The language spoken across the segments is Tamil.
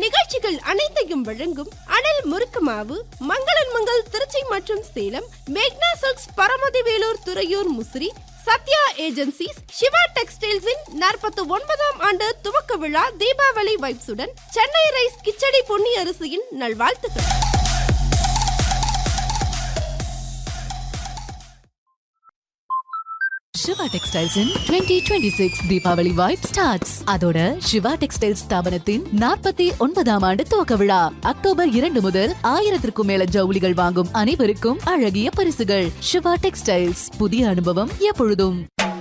நிகழ்ச்சிகள் அனைத்தையும் வழங்கும் அனல் முறுக்கு மாவு மங்களன் மங்கள் திருச்சி மற்றும் சேலம் மேக்னா சில்க்ஸ் பரமதி வேலூர் துறையூர் முசிறி சத்யா ஏஜென்சிஸ் சிவா டெக்ஸ்டைல்ஸின் நாற்பத்தி ஒன்பதாம் ஆண்டு துவக்க விழா தீபாவளி வைப்ஸுடன் சென்னை ரைஸ் கிச்சடி பொன்னி அரிசியின் நல்வாழ்த்துக்கள் Siva textiles in twenty twenty six Deepavali vibe starts அதோட சிவா டெக்ஸ்டைல்ஸ் ஸ்தாபனத்தின் நாற்பத்தி ஒன்பதாம் ஆண்டு துவக்க விழா அக்டோபர் இரண்டு முதல் ஆயிரத்திற்கும் மேல ஜவுளிகள் வாங்கும் அனைவருக்கும் அழகிய பரிசுகள் சிவா டெக்ஸ்டைல்ஸ் புதிய அனுபவம் எப்பொழுதும்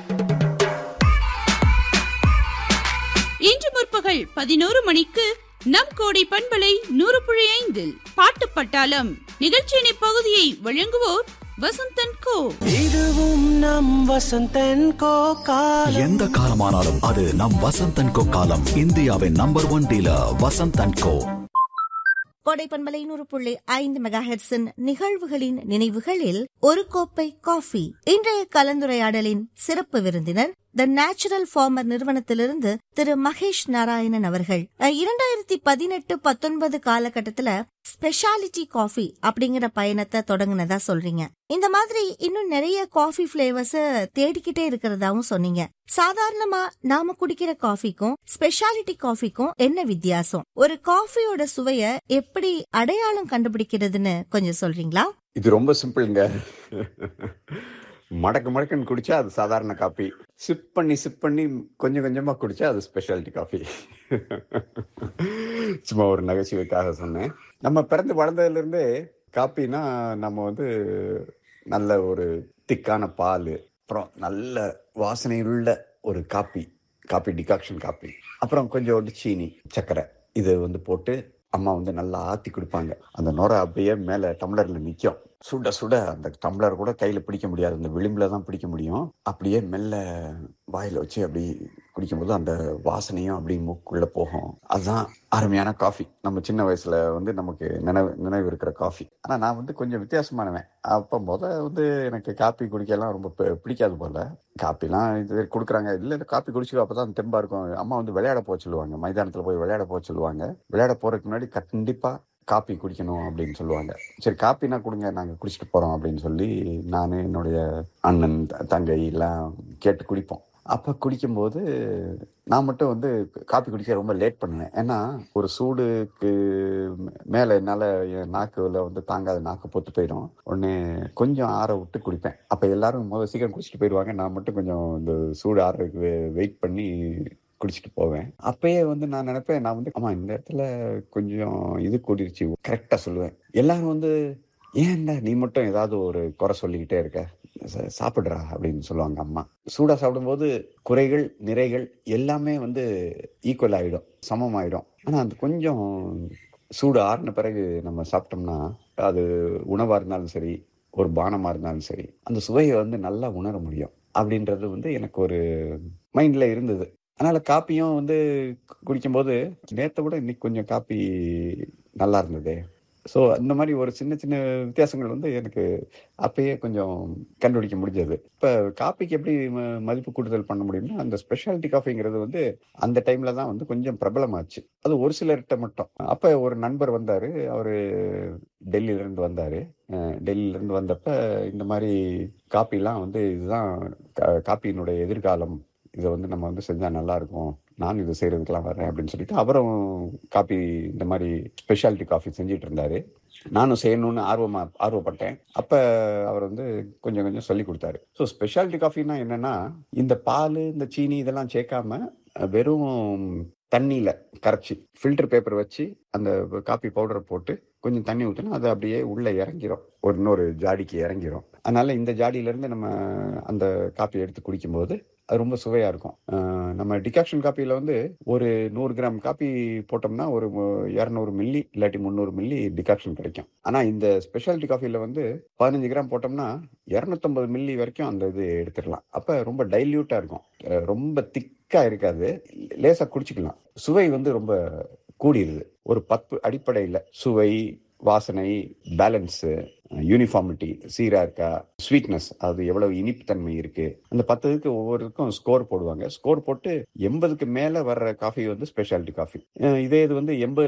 இன்று முற்பகல் பதினோரு மணிக்கு நம் கோடை பண்பலை நூறு புள்ளி ஐந்தில் பாட்டு பட்டாளம் நிகழ்ச்சியின் இப்பகுதியை வழங்குவோர் வசந்தன் கோ இதுவும் நம் வசந்தன் கோ காலம் எந்த காலமானாலும் அது நம் வசந்த் அண்ட் கோ காலம் இந்தியாவின் number one dealer Vasanth and Co Kodai பண்பலை நூறு புள்ளி ஐந்து மெகா ஹெர்ட்ஸின் நிகழ்வுகளின் நினைவுகளில் ஒரு கோப்பை காஃபி இன்றைய கலந்துரையாடலின் சிறப்பு விருந்தினர் த நேச்சுரல் ஃபார்மர் நிறுவனத்திலிருந்து திரு மகேஷ் நாராயணன் அவர்கள் அஹ், இரண்டாயிரத்தி பதினெட்டு பத்தொன்பது காலகட்டத்துல ஸ்பெஷாலிட்டி காஃபி அப்படிங்கிற பயணத்தை தொடங்குனதா சொல்றீங்க இந்த மாதிரி இன்னும் நிறைய காஃபி பிளேவர்ஸ் தேடிக்கிட்டே இருக்கிறதாவும் சொன்னீங்க சாதாரணமா நாம குடிக்கிற காஃபிக்கும் ஸ்பெஷாலிட்டி காஃபிக்கும் என்ன வித்தியாசம் ஒரு காஃபியோட சுவைய எப்படி அடையாளம் கண்டுபிடிக்கிறதுன்னு கொஞ்சம் சொல்றீங்களா இது ரொம்ப சிம்பிளுங்க மடக்கு மடக்குன்னு குடிச்சா அது சாதாரண காஃபி சிப் பண்ணி சிப் பண்ணி கொஞ்சம் கொஞ்சமா குடிச்சா அது ஸ்பெஷாலிட்டி காஃபி சும்மா ஒரு நகைச்சுவைக்காக சொன்னேன் நம்ம பிறந்து வளர்ந்ததுல இருந்தே காப்பினா நம்ம வந்து நல்ல ஒரு திக்கான பால் அப்புறம் நல்ல வாசனையுள்ள ஒரு காப்பி காப்பி டிகாக்ஷன் காப்பி அப்புறம் கொஞ்சோண்டு சீனி சர்க்கரை இது வந்து போட்டு அம்மா வந்து நல்லா ஆத்தி கொடுப்பாங்க அந்த நுரை அப்படியே மேலே டம்ளர்ல நிற்கும் சுட சுட அந்த டம்ளர் கூட கையில் பிடிக்க முடியாது அந்த விளிம்புல தான் பிடிக்க முடியும் அப்படியே மெல்ல வாயில் வச்சு அப்படி குடிக்கும்போது அந்த வாசனையும் அப்படி மூக்குள்ள போகும் அதுதான் அருமையான காஃபி நம்ம சின்ன வயசுல வந்து நமக்கு நினைவு நினைவு இருக்கிற காஃபி ஆனா நான் வந்து கொஞ்சம் வித்தியாசமானவன் அப்போ முத வந்து எனக்கு காப்பி குடிக்கலாம் ரொம்ப பி- பிடிக்காது போல காப்பிலாம் இது கொடுக்குறாங்க இல்லை இல்லை காப்பி குடிச்சிக்கோ அப்போ தான் தெம்பா இருக்கும் அம்மா வந்து விளையாட போக சொல்லுவாங்க மைதானத்தில் போய் விளையாட போக சொல்லுவாங்க விளையாட போறதுக்கு முன்னாடி கண்டிப்பா காப்பி குடிக்கணும் அப்படின்னு சொல்லுவாங்க சரி காப்பினா கொடுங்க நாங்கள் குடிச்சிட்டு போறோம் அப்படின்னு சொல்லி நான் என்னுடைய அண்ணன் த- தங்கை எல்லாம் கேட்டு குடிப்போம் அப்போ குடிக்கும்போது நான் மட்டும் வந்து காப்பி குடிக்க ரொம்ப லேட் பண்ணுவேன் ஏன்னா ஒரு சூடுக்கு மேலே என்னால் என் நாக்குல வந்து தாங்காத நாக்கு பொத்து போயிடும் உடனே கொஞ்சம் ஆற விட்டு குடிப்பேன் அப்போ எல்லாரும் முதல் சீக்கிரம் குடிச்சிட்டு போயிடுவாங்க நான் மட்டும் கொஞ்சம் இந்த சூடு ஆறதுக்கு வெயிட் பண்ணி குடிச்சிட்டு போவேன் அப்பயே வந்து நான் நினைப்பேன் நான் வந்து ஆமா இந்த இடத்துல கொஞ்சம் இது கூடிருச்சு கரெக்டா சொல்லுவேன் எல்லாரும் வந்து ஏன்டா நீ மட்டும் ஏதாவது ஒரு குறை சொல்லிக்கிட்டே இருக்க ச- சாப்பிடுறா அப்படின்னு சொல்லுவாங்க அம்மா சூடா சாப்பிடும்போது குறைகள் நிறைகள் எல்லாமே வந்து ஈக்குவல் ஆயிடும் சமம் ஆயிடும் ஆனா அது கொஞ்சம் சூடு ஆறின பிறகு நம்ம சாப்பிட்டோம்னா அது உணவா இருந்தாலும் சரி ஒரு பானமா இருந்தாலும் சரி அந்த சுவையை வந்து நல்லா உணர முடியும் அப்படின்றது வந்து எனக்கு ஒரு மைண்ட்ல இருந்தது அதனால காப்பியும் வந்து கு- குடிக்கும்போது நேத்தை விட இன்னைக்கு கொஞ்சம் காப்பி நல்லா இருந்தது ஸோ அந்த மாதிரி ஒரு சின்ன சின்ன வித்தியாசங்கள் வந்து எனக்கு அப்பயே கொஞ்சம் கண்டுபிடிக்க முடிஞ்சது இப்போ காப்பிக்கு எப்படி ம- மதிப்பு கூட்டுதல் பண்ண முடியும்னா அந்த ஸ்பெஷாலிட்டி காஃபிங்கிறது வந்து அந்த டைம்ல தான் வந்து கொஞ்சம் பிரபலமாச்சு அது ஒரு சிலர்கிட்ட மட்டும் அப்போ ஒரு நண்பர் வந்தாரு அவரு டெல்லியில இருந்து வந்தாரு அஹ் டெல்லியில இருந்து வந்தப்ப இந்த மாதிரி காப்பிலாம் வந்து இதுதான் கா- காப்பியினுடைய எதிர்காலம் இதை வந்து நம்ம வந்து செஞ்சா நல்லா இருக்கும் நான் இதை செய்யறதுக்கெல்லாம் வரேன் அப்படின்னு சொல்லிட்டு அவரும் காப்பி இந்த மாதிரி ஸ்பெஷாலிட்டி காஃபி செஞ்சுட்டு இருந்தாரு நானும் செய்யணும்னு ஆர்வமா ஆர்வப்பட்டேன் அப்ப அவர் வந்து கொஞ்சம் கொஞ்சம் சொல்லி கொடுத்தாரு ஸோ ஸ்பெஷாலிட்டி காஃபின்னா என்னன்னா இந்த பால் இந்த சீனி இதெல்லாம் சேர்க்காம அஹ், வெறும் தண்ணியில கரைச்சி ஃபில்டர் பேப்பர் வச்சு அந்த காப்பி பவுடரை போட்டு கொஞ்சம் தண்ணி ஊற்றினா அது அப்படியே உள்ள இறங்கிரும் ஒரு இன்னொரு ஜாடிக்கு இறங்கிரும் அதனால இந்த ஜாடியில இருந்து நம்ம அந்த காப்பி எடுத்து குடிக்கும்போது அது ரொம்ப சுவையா இருக்கும் அஹ் நம்ம டிகாக்ஷன் காப்பியில வந்து ஒரு நூறு கிராம் காப்பி போட்டோம்னா ஒரு இரநூறு மில்லி இல்லாட்டி முந்நூறு மில்லி டிகாக்ஷன் கிடைக்கும் ஆனா இந்த ஸ்பெஷாலிட்டி காஃபில வந்து பதினஞ்சு கிராம் போட்டோம்னா இரநூத்தம்பது மில்லி வரைக்கும் அந்த இது எடுத்துடலாம் அப்ப ரொம்ப டைல்யூட்டா இருக்கும் அஹ் ரொம்ப திக்கா இருக்காது லேசா குடிச்சுக்கலாம் சுவை வந்து ரொம்ப கூடிருது ஒரு பத்து அடிப்படையில சுவை வாசனை பேலன்ஸ் யூனிஃபார்மிட்டி சீரா இருக்கா ஸ்வீட்னஸ் அது எவ்வளவு இனிப்புத்தன்மை இருக்கு அந்த பத்துக்கு ஒவ்வொருக்கும் ஸ்கோர் போடுவாங்க ஸ்கோர் போட்டு எண்பதுக்கு மேல வர்ற காஃபி வந்து ஸ்பெஷாலிட்டி காஃபி இதே இது வந்து எண்பது